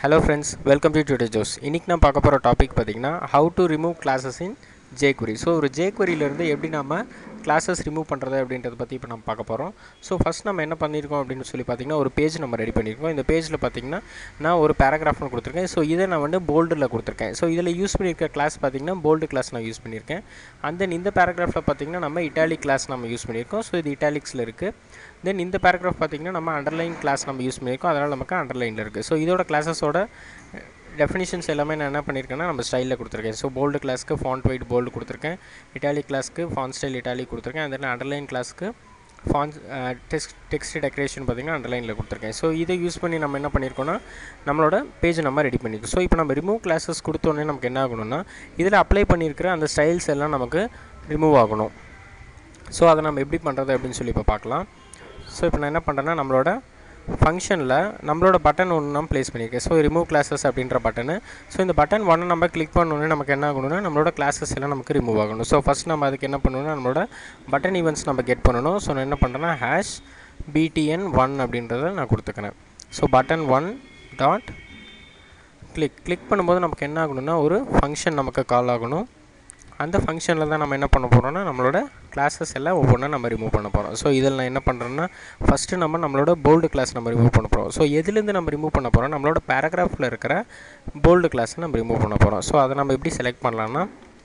hello friends welcome to today ஜோஸ் இன்றைக்கி நான் பார்க்க போகிற டாபிக் பார்த்தீங்கன்னா how to remove classes in jQuery so ஒரு ஜேக்வரியிலேருந்து எப்படி நம்ம கிளாஸஸ் ரிமூவ் பண்ணுறது அப்படின்றத பற்றி இப்போ நம்ம பார்க்க போகிறோம் ஸோ ஃபஸ்ட் நம்ம என்ன பண்ணியிருக்கோம் அப்படின்னு சொல்லி பார்த்தீங்கன்னா ஒரு பேஜ் நம்ம ரெடி பண்ணியிருக்கோம் இந்த பேஜில் பார்த்தீங்கன்னா நான் ஒரு பேராகிராஃப்னு கொடுத்துருக்கேன் ஸோ இதை நான் வந்து போல்டில் கொடுத்துருக்கேன் ஸோ இதில் யூஸ் பண்ணியிருக்க கிளாஸ் பார்த்தீங்கன்னா போல்டு கிளாஸ் நான் யூஸ் பண்ணியிருக்கேன் அண்ட் தென் இந்த பேராகிராஃபில் பார்த்தீங்கன்னா நம்ம இட்டாலிக் கிளாஸ் நம்ம யூஸ் பண்ணியிருக்கோம் ஸோ இது இட்டாலிக்ஸில் இருக்குது தென் இந்த பேராகிராஃப் பார்த்தீங்கன்னா நம்ம அண்டர்லைன் கிளாஸ் நம்ம யூஸ் பண்ணியிருக்கோம் அதனால் நமக்கு அண்டர்லைனில் இருக்குது ஸோ இதோட கிளாஸஸோட டெஃபினிஷன்ஸ் எல்லாமே நான் என்ன பண்ணியிருக்கேன்னா நம்ம ஸ்டைலில் கொடுத்துருக்கேன் ஸோ போல்டு கிளாஸ்க்கு ஃபாண்ட் ஒயிட் போல்டு கொடுத்துருக்கேன் இட்டாலிக் கிளாஸ்க்கு ஃபாண்ட் ஸ்டைல் இட்டாலிக் கொடுத்துருக்கேன் அந்த அண்டர்லைன் கிளாஸ்க்கு ஃபான்ஸ் டெக்ஸ்ட் டெக்ஸ்ட் டெக்கரேஷன் பார்த்திங்கன்னா அண்டர்லைனில் கொடுத்துருக்கேன் ஸோ இதை யூஸ் பண்ணி நம்ம என்ன பண்ணியிருக்கோம்னா நம்மளோட பேஜ் நம்ம ரெடி பண்ணியிருக்கோம் ஸோ இப்போ நம்ம ரிமூவ் கிளாஸஸ் கொடுத்தோன்னே நமக்கு என்ன ஆகணும்னா இதில் அப்ளை பண்ணியிருக்கிற அந்த ஸ்டைல்ஸ் எல்லாம் நமக்கு ரிமூவ் ஆகணும் ஸோ அதை நம்ம எப்படி பண்ணுறது அப்படின்னு சொல்லி இப்போ பார்க்கலாம் ஸோ இப்போ நான் என்ன பண்ணுறேன்னா நம்மளோட ஃபங்க்ஷனில் நம்மளோட பட்டன் ஒன்று நான் ப்ளேஸ் பண்ணியிருக்கேன் ஸோ ரிமூவ் கிளாஸஸ் அப்படின்ற பட்டனு ஸோ இந்த பட்டன் ஒன்று நம்ம கிளிக் பண்ணோன்னே நமக்கு என்ன ஆகணும்னா நம்மளோட கிளாஸஸ் எல்லாம் நமக்கு ரிமூவ் ஆகணும் ஸோ ஃபஸ்ட் நம்ம அதுக்கு என்ன பண்ணணும்னா நம்மளோட பட்டன் ஈவெண்ட்ஸ் நம்ம கெட் பண்ணணும் ஸோ நான் என்ன பண்ணுறேன்னா ஹேஷ் பிடிஎன் ஒன் அப்படின்றத நான் கொடுத்துக்கிறேன் so button one dot click click பண்ணும்போது நமக்கு என்ன ஆகணும்னா ஒரு ஃபங்க்ஷன் நமக்கு கால் ஆகணும் அந்த ஃபங்க்ஷனில் தான் நம்ம என்ன பண்ண போகிறோம்னா நம்மளோட கிளாஸஸ் எல்லாம் ஒவ்வொன்றா நம்ம ரிமூவ் பண்ண போகிறோம் ஸோ இதில் நான் என்ன பண்ணுறேன்னா ஃபஸ்ட்டு நம்ம நம்மளோட போல்டு கிளாஸ் நம்ம ரிமூவ் பண்ண போகிறோம் ஸோ எதுலேருந்து நம்ம ரிமூவ் பண்ண போகிறோம் நம்மளோட பேராகிராஃபில் இருக்கிற போல்டு கிளாஸை நம்ம ரிமூவ் பண்ண போகிறோம் ஸோ அதை நம்ம எப்படி செலக்ட் பண்ணலான்னா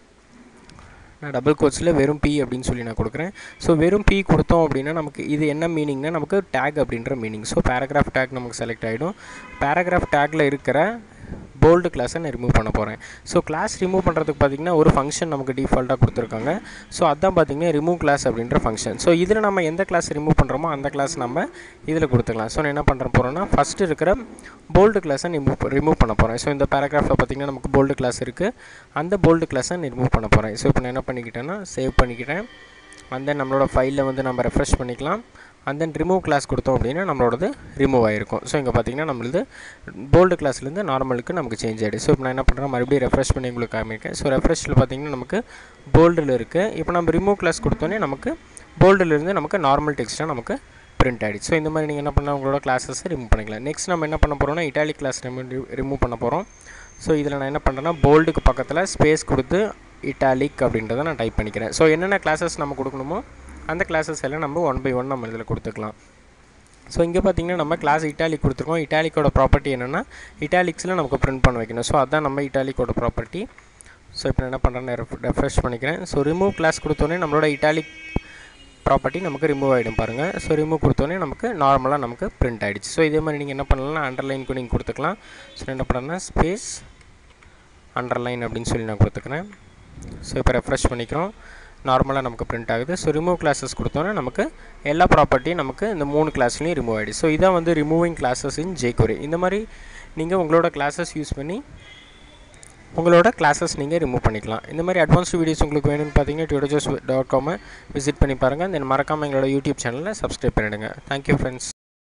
நான் டபுள் கோட்ஸில் வெறும் பி அப்படின்னு சொல்லி நான் கொடுக்குறேன் ஸோ வெறும் பி கொடுத்தோம் அப்படின்னா நமக்கு இது என்ன மீனிங்னா நமக்கு டேக் அப்படின்ற மீனிங் ஸோ பேராகிராஃப் டேக் நமக்கு செலக்ட் ஆகிடும் பேராகிராஃப் டேக்கில் இருக்கிற போல்டு கிளாஸை நான் ரிமூவ் பண்ண போகிறேன் ஸோ கிளாஸ் ரிமூவ் பண்ணுறதுக்கு பார்த்திங்கன்னா ஒரு ஃபங்க்ஷன் நமக்கு டிஃபால்ட்டாக கொடுத்துருக்காங்க ஸோ அதான் பார்த்திங்கன்னா ரிமூவ் கிளாஸ் அப்படின்ற ஃபங்க்ஷன் ஸோ இதில் நம்ம எந்த கிளாஸ் ரிமூவ் பண்ணுறோமோ அந்த கிளாஸ் நம்ம இதில் கொடுத்துக்கலாம் ஸோ நான் என்ன பண்ணுற போகிறேன்னா ஃபஸ்ட்டு இருக்கிற போல்டு கிளாஸை ரிமூவ் ரிமூவ் பண்ண போகிறேன் ஸோ இந்த பேராகிராஃபில் பார்த்திங்கன்னா நமக்கு போல்டு கிளாஸ் இருக்குது அந்த போல்டு கிளாஸை ரிமூவ் பண்ண போகிறேன் ஸோ இப்போ நான் என்ன பண்ணிக்கிட்டேன்னா சேவ் பண்ணிக்கிட்டேன் அண்ட் தென் நம்மளோட ஃபைலில் வந்து நம்ம ரெஃப்ரெஷ் பண்ணிக்கலாம் அண்ட் தென் ரிமூவ் கிளாஸ் கொடுத்தோம் அப்படின்னா நம்மளோடது ரிமூவ் ஆகிருக்கும் ஸோ இங்கே பார்த்தீங்கன்னா நம்மளது போல்டு கிளாஸ்லேருந்து நார்மலுக்கு நமக்கு சேஞ்ச் ஆகிடுது ஸோ இப்போ நான் என்ன பண்ணுறேன் மறுபடியும் ரெஃப்ரெஷ் பண்ணி உங்களுக்கு காமிக்கேன் ஸோ ரெஃப்ரெஷில் பார்த்தீங்கன்னா நமக்கு போல்டில் இருக்குது இப்போ நம்ம ரிமூவ் கிளாஸ் கொடுத்தோன்னே நமக்கு போல்டிலிருந்து நமக்கு நார்மல் டெக்ஸ்ட்டாக நமக்கு பிரிண்ட் ஆகிடுச்சு ஸோ இந்த மாதிரி நீங்கள் என்ன பண்ணால் உங்களோட கிளாஸஸை ரிமூவ் பண்ணிக்கலாம் நெக்ஸ்ட் நம்ம என்ன பண்ண போகிறோம்னா இட்டாலிக் கிளாஸ் ரிமூவ் பண்ண போகிறோம் ஸோ இதில் நான் என்ன பண்ணுறேன்னா போல்டுக்கு பக்கத்தில் ஸ்பேஸ் கொடுத்து இட்டாலிக் அப்படின்றத நான் டைப் பண்ணிக்கிறேன் ஸோ என்னென்ன கிளாஸஸ் நம்ம கொடுக்கணுமோ அந்த கிளாஸஸ் எல்லாம் நம்ம ஒன் பை ஒன் நம்ம இதில் கொடுத்துக்கலாம் ஸோ இங்கே பார்த்தீங்கன்னா நம்ம கிளாஸ் இட்டாலிக் கொடுத்துருக்கோம் இட்டாலிக்கோட ப்ராப்பர்ட்டி என்னென்னா இட்டாலிக்ஸில் நமக்கு பிரிண்ட் பண்ண வைக்கணும் ஸோ அதுதான் நம்ம இட்டாலிக்கோட ப்ராப்பர்ட்டி ஸோ இப்போ என்ன பண்ணுறேன்னு ரெஃப்ரெஷ் பண்ணிக்கிறேன் ஸோ ரிமூவ் கிளாஸ் கொடுத்தோன்னே நம்மளோட இட்டாலிக் ப்ராப்பர்ட்டி நமக்கு ரிமூவ் ஆகிடும் பாருங்கள் ஸோ ரிமூவ் கொடுத்தோன்னே நமக்கு நார்மலாக நமக்கு பிரிண்ட் ஆகிடுச்சு ஸோ இதே மாதிரி நீங்கள் என்ன பண்ணலாம்னா அண்டர்லைனுக்கு நீங்கள் கொடுத்துக்கலாம் ஸோ என்ன பண்ணுறேன்னா ஸ்பேஸ் அண்டர்லைன் அப்படின்னு சொல்லி நான் கொடுத்துக்கிறேன் ஸோ இப்போ ரெஃப்ரெஷ் பண்ணிக்கிறோம் நார்மலாக நமக்கு பிரிண்ட் ஆகுது ஸோ ரிமூவ் கிளாஸஸ் கொடுத்தோன்னா நமக்கு எல்லா ப்ராப்பர்ட்டியும் நமக்கு இந்த மூணு கிளாஸ்லையும் ரிமூவ் ஆகிடுது ஸோ இதான் வந்து ரிமூவிங் கிளாஸஸ் இன் ஜேக்வரி இந்த மாதிரி நீங்கள் உங்களோட கிளாஸஸ் யூஸ் பண்ணி உங்களோட கிளாஸஸ் நீங்கள் ரிமூவ் பண்ணிக்கலாம் இந்த மாதிரி அட்வான்ஸ்டு வீடியோஸ் உங்களுக்கு வேணும்னு பார்த்தீங்கன்னா டியூடோஜோஸ் டாட் காமை விசிட் பண்ணி பாருங்கள் தென் மறக்காமல் எங்களோட யூடியூப் சேனலில் சப்ஸ்கிரைப் பண்ணிவிடுங்க தேங்க்யூ ஃப்ரெண்ட்ஸ்